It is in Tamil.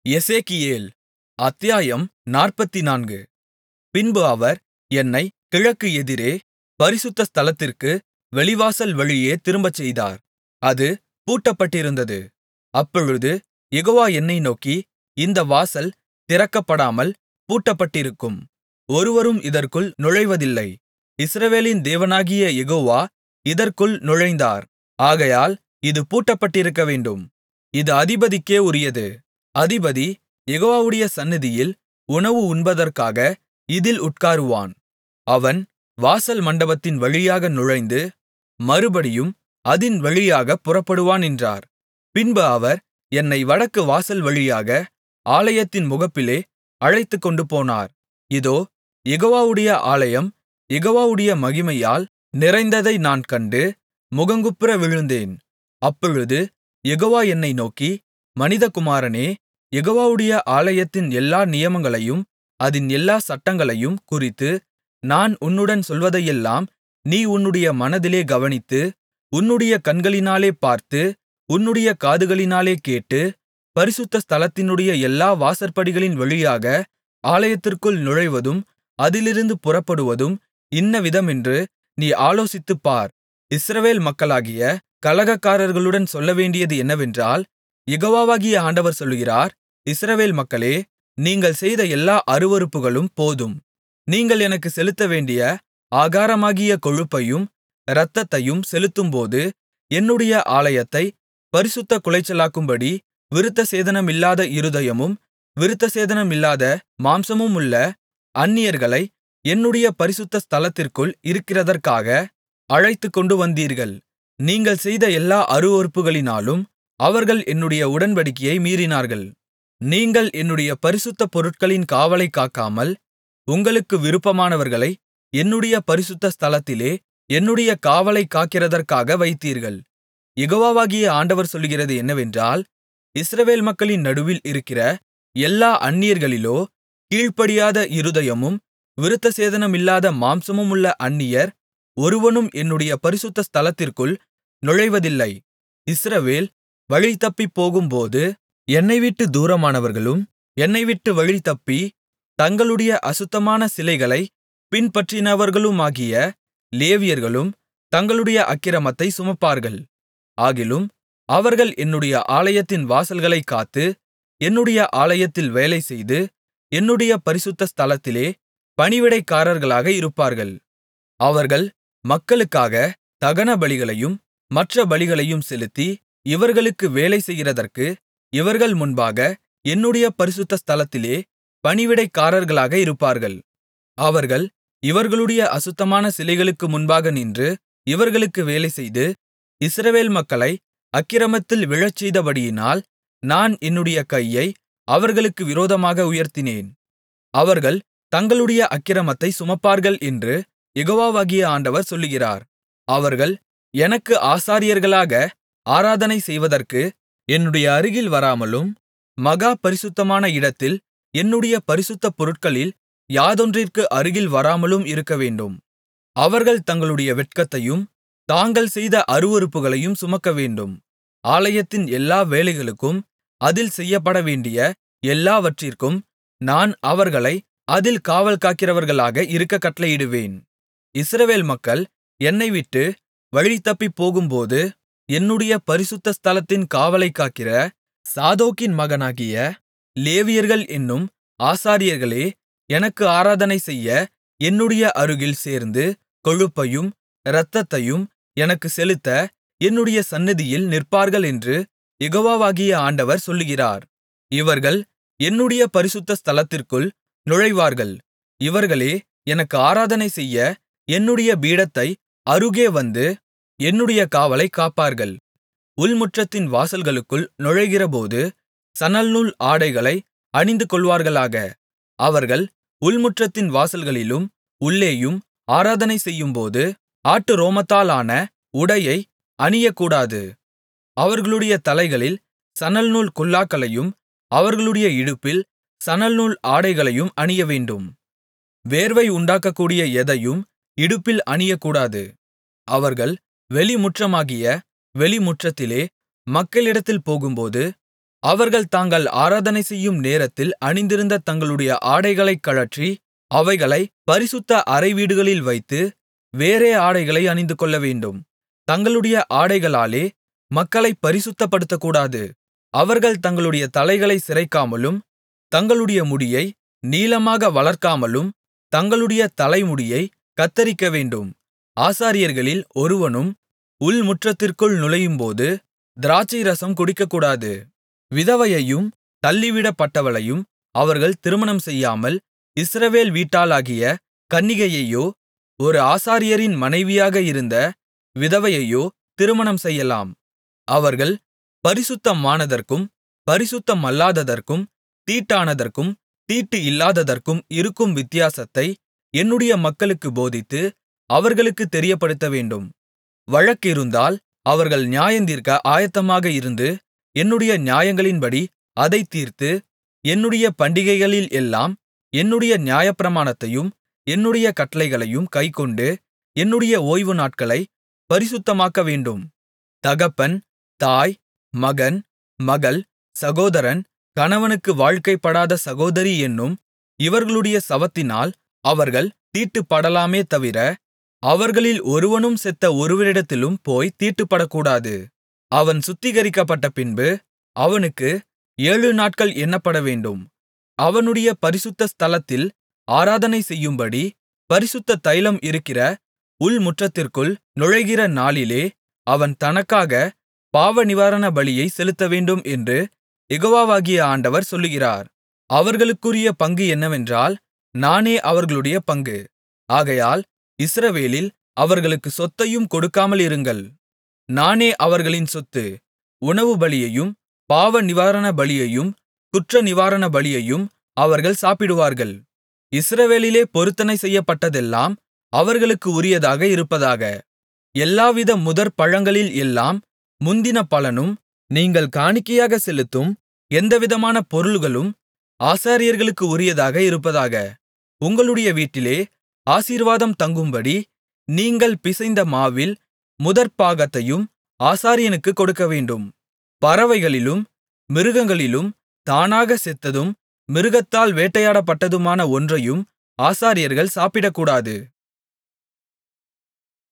எசேக்கியேல் அத்தியாயம் நாற்பத்துநான்கு பின்பு அவர் என்னைக் கிழக்கு எதிரே பரிசுத்த ஸ்தலத்திற்கு வெளிவாசல் வழியே திரும்பச்செய்தார் அது பூட்டப்பட்டிருந்தது அப்பொழுது யெகோவா என்னை நோக்கி இந்த வாசல் திறக்கப்படாமல் பூட்டப்பட்டிருக்கும் ஒருவரும் இதற்குள் நுழைவதில்லை இஸ்ரவேலின் தேவனாகிய யெகோவா இதற்குள் நுழைந்தார் ஆகையால் இது பூட்டப்பட்டிருக்கவேண்டும் இது அதிபதிக்கே உரியது அதிபதி யெகோவாவுடைய சந்நிதியில் உணவு உண்பதற்காக இதில் உட்காருவான் அவன் வாசல் மண்டபத்தின் வழியாக நுழைந்து மறுபடியும் அதின் வழியாகப் புறப்படுவான் என்றார் பின்பு அவர் என்னை வடக்கு வாசல் வழியாக ஆலயத்தின் முகப்பிலே அழைத்துக்கொண்டுபோனார் இதோ யெகோவாவுடைய ஆலயம் யெகோவாவுடைய மகிமையால் நிறைந்ததை நான் கண்டு முகங்குப்புற விழுந்தேன் அப்பொழுது யெகோவா என்னை நோக்கி மனிதகுமாரனே யெகோவாவுடைய ஆலயத்தின் எல்லா நியமங்களையும் அதின் எல்லா சட்டங்களையும் குறித்து நான் உன்னுடன் சொல்வதையெல்லாம் நீ உன்னுடைய மனதிலே கவனித்து உன்னுடைய கண்களினாலே பார்த்து உன்னுடைய காதுகளினாலே கேட்டு பரிசுத்த ஸ்தலத்தினுடைய எல்லா வாசற்படிகளின் வழியாக ஆலயத்திற்குள் நுழைவதும் அதிலிருந்து புறப்படுவதும் இன்னவிதமென்று நீ ஆலோசித்துப்பார் இஸ்ரவேல் மக்களாகிய கலகக்காரர்களுடன் சொல்லவேண்டியது என்னவென்றால் யெகோவாகிய ஆண்டவர் சொல்லுகிறார் இஸ்ரவேல் மக்களே நீங்கள் செய்த எல்லா அருவருப்புகளும் போதும் நீங்கள் எனக்குச் செலுத்தவேண்டிய ஆகாரமாகிய கொழுப்பையும் இரத்தத்தையும் செலுத்தும்போது என்னுடைய ஆலயத்தைப் பரிசுத்தக் குலைச்சலாக்கும்படி விருத்தசேதனமில்லாத இருதயமும் விருத்தசேதனமில்லாத மாம்சமுமுள்ள அந்நியர்களை என்னுடைய பரிசுத்த ஸ்தலத்திற்குள் இருக்கிறதற்காக அழைத்துக்கொண்டு வந்தீர்கள் நீங்கள் செய்த எல்லா அருவருப்புகளினாலும் அவர்கள் என்னுடைய உடன்படிக்கையை மீறினார்கள் நீங்கள் என்னுடைய பரிசுத்த பொருட்களின் காவலைக் காக்காமல் உங்களுக்கு விருப்பமானவர்களை என்னுடைய பரிசுத்த ஸ்தலத்திலே என்னுடைய காவலைக் காக்கிறதற்காக வைத்தீர்கள் யெகோவாகிய ஆண்டவர் சொல்லுகிறது என்னவென்றால் இஸ்ரவேல் மக்களின் நடுவில் இருக்கிற எல்லா அந்நியர்களிலோ கீழ்ப்படியாத இருதயமும் விருத்தசேதனமில்லாத மாம்சமுமுள்ள அந்நியர் ஒருவனும் என்னுடைய பரிசுத்த ஸ்தலத்திற்குள் நுழைவதில்லை இஸ்ரவேல் வழிதப்பிப் போகும்போது என்னைவிட்டு தூரமானவர்களும் என்னைவிட்டு வழிதப்பி தங்களுடைய அசுத்தமான சிலைகளை பின்பற்றினவர்களுமாகிய லேவியர்களும் தங்களுடைய அக்கிரமத்தை சுமப்பார்கள் ஆகிலும் அவர்கள் என்னுடைய ஆலயத்தின் வாசல்களைக் காத்து என்னுடைய ஆலயத்தில் வேலைசெய்து என்னுடைய பரிசுத்த ஸ்தலத்திலே பணிவிடைக்காரர்களாக இருப்பார்கள் அவர்கள் மக்களுக்காக தகனபலிகளையும் மற்ற பலிகளையும் செலுத்தி இவர்களுக்கு வேலை செய்கிறதற்கு இவர்கள் முன்பாக என்னுடைய பரிசுத்த ஸ்தலத்திலே பணிவிடைக்காரர்களாக இருப்பார்கள் அவர்கள் இவர்களுடைய அசுத்தமான சிலைகளுக்கு முன்பாக நின்று இவர்களுக்கு வேலைசெய்து இஸ்ரவேல் மக்களை அக்கிரமத்தில் விழச்செய்தபடியினால் நான் என்னுடைய கையை அவர்களுக்கு விரோதமாக உயர்த்தினேன் அவர்கள் தங்களுடைய அக்கிரமத்தை சுமப்பார்கள் என்று யெகோவாகிய ஆண்டவர் சொல்லுகிறார் அவர்கள் எனக்கு ஆசாரியர்களாக ஆராதனை செய்வதற்கு என்னுடைய அருகில் வராமலும் மகா பரிசுத்தமான இடத்தில் என்னுடைய பரிசுத்த பொருட்களில் யாதொன்றிற்கு அருகில் வராமலும் இருக்கவேண்டும் அவர்கள் தங்களுடைய வெட்கத்தையும் தாங்கள் செய்த அருவருப்புகளையும் சுமக்கவேண்டும் ஆலயத்தின் எல்லா வேலைகளுக்கும் அதில் செய்யப்படவேண்டிய எல்லாவற்றிற்கும் நான் அவர்களை அதில் காவல் காக்கிறவர்களாக இருக்கக் கட்டளையிடுவேன் இஸ்ரவேல் மக்கள் என்னை விட்டு வழிதப்பிப் போகும்போது என்னுடைய பரிசுத்த ஸ்தலத்தின் காவலைக் காக்கிற சாதோக்கின் மகனாகிய லேவியர்கள் என்னும் ஆசாரியர்களே எனக்கு ஆராதனை செய்ய என்னுடைய அருகில் சேர்ந்து கொழுப்பையும் இரத்தத்தையும் எனக்கு செலுத்த என்னுடைய சந்நிதியில் நிற்பார்கள் என்று யெகோவாகிய ஆண்டவர் சொல்லுகிறார் இவர்கள் என்னுடைய பரிசுத்த ஸ்தலத்திற்குள் நுழைவார்கள் இவர்களே எனக்கு ஆராதனை செய்ய என்னுடைய பீடத்தை அருகே வந்து என்னுடைய காவலைக் காப்பார்கள் உள்முற்றத்தின் வாசல்களுக்குள் நுழைகிறபோது சணல்நூல் ஆடைகளை அணிந்துகொள்வார்களாக அவர்கள் உள்முற்றத்தின் வாசல்களிலும் உள்ளேயும் ஆராதனை செய்யும்போது ஆட்டுரோமத்தாலான உடையை அணியக்கூடாது அவர்களுடைய தலைகளில் சணல்நூல் குல்லாக்களையும் அவர்களுடைய இடுப்பில் சணல்நூல் ஆடைகளையும் அணியவேண்டும் வேர்வை உண்டாக்கக்கூடிய எதையும் இடுப்பில் அணியக்கூடாது அவர்கள் வெளிமுற்றமாகிய வெளிமுற்றத்திலே மக்களிடத்தில் போகும்போது அவர்கள் தாங்கள் ஆராதனை செய்யும் நேரத்தில் அணிந்திருந்த தங்களுடைய ஆடைகளைக் கழற்றி அவைகளைப் பரிசுத்த அறைவீடுகளில் வைத்து வேறே ஆடைகளை அணிந்துகொள்ளவேண்டும் தங்களுடைய ஆடைகளாலே மக்களைப் பரிசுத்தப்படுத்தக்கூடாது அவர்கள் தங்களுடைய தலைகளைச் சிரைக்காமலும் தங்களுடைய முடியை நீளமாக வளர்க்காமலும் தங்களுடைய தலைமுடியைக் கத்தரிக்கவேண்டும் ஆசாரியர்களில் ஒருவனும் உள்முற்றத்திற்குள் நுழையும்போது திராட்சைரசம் குடிக்கக்கூடாது விதவையையும் தள்ளிவிடப்பட்டவளையும் அவர்கள் திருமணம் செய்யாமல் இஸ்ரவேல் வீட்டாளாகிய கன்னிகையையோ ஒரு ஆசாரியரின் மனைவியாக இருந்த விதவையையோ திருமணம் செய்யலாம் அவர்கள் பரிசுத்தமானதற்கும் பரிசுத்தமல்லாததற்கும் தீட்டானதற்கும் தீட்டு இல்லாததற்கும் இருக்கும் வித்தியாசத்தை என்னுடைய மக்களுக்குப் போதித்து அவர்களுக்குத் தெரியப்படுத்தவேண்டும் வழக்கிருந்தால் அவர்கள் நியாயந்தீர்க்க ஆயத்தமாக இருந்து என்னுடைய நியாயங்களின்படி அதைத் தீர்த்து என்னுடைய பண்டிகைகளில் எல்லாம் என்னுடைய நியாயப்பிரமாணத்தையும் என்னுடைய கட்டளைகளையும் கைக்கொண்டு என்னுடைய ஓய்வு நாட்களைப் பரிசுத்தமாக்கவேண்டும் தகப்பன் தாய் மகன் மகள் சகோதரன் கணவனுக்கு வாழ்க்கைப்படாத சகோதரி என்னும் இவர்களுடைய சவத்தினால் அவர்கள் தீட்டுப்படலாமே தவிர அவர்களில் ஒருவனும் செத்த ஒருவரிடத்திலும் போய் தீட்டுப்படக்கூடாது அவன் சுத்திகரிக்கப்பட்ட பின்பு அவனுக்கு ஏழு நாட்கள் எண்ணப்படவேண்டும் அவனுடைய பரிசுத்த ஸ்தலத்தில் ஆராதனை செய்யும்படி பரிசுத்த தைலம் இருக்கிற உள்முற்றத்திற்குள் நுழைகிற நாளிலே அவன் தனக்காக பாவநிவாரண பலியைச் செலுத்தவேண்டும் என்று யெகோவாகிய ஆண்டவர் சொல்லுகிறார் அவர்களுக்குரிய பங்கு என்னவென்றால் நானே அவர்களுடைய பங்கு ஆகையால் இஸ்ரவேலில் அவர்களுக்குச் சொத்தையும் கொடுக்காமலிருங்கள் நானே அவர்களின் சொத்து உணவுபலியையும் பாவநிவாரண பலியையும் குற்றநிவாரண பலியையும் அவர்கள் சாப்பிடுவார்கள் இஸ்ரவேலிலே பொருத்தனை செய்யப்பட்டதெல்லாம் அவர்களுக்கு உரியதாக இருப்பதாக எல்லாவித முதற்பழங்களில் எல்லாம் முந்தின பலனும் நீங்கள் காணிக்கையாகச் செலுத்தும் எந்தவிதமான பொருள்களும் ஆசாரியர்களுக்கு உரியதாக இருப்பதாக உங்களுடைய வீட்டிலே ஆசீர்வாதம் தங்கும்படி நீங்கள் பிசைந்த மாவில் முதற்பாகத்தையும் ஆசாரியனுக்குக் கொடுக்கவேண்டும் பறவைகளிலும் மிருகங்களிலும் தானாக செத்ததும் மிருகத்தால் வேட்டையாடப்பட்டதுமான ஒன்றையும் ஆசாரியர்கள் சாப்பிடக்கூடாது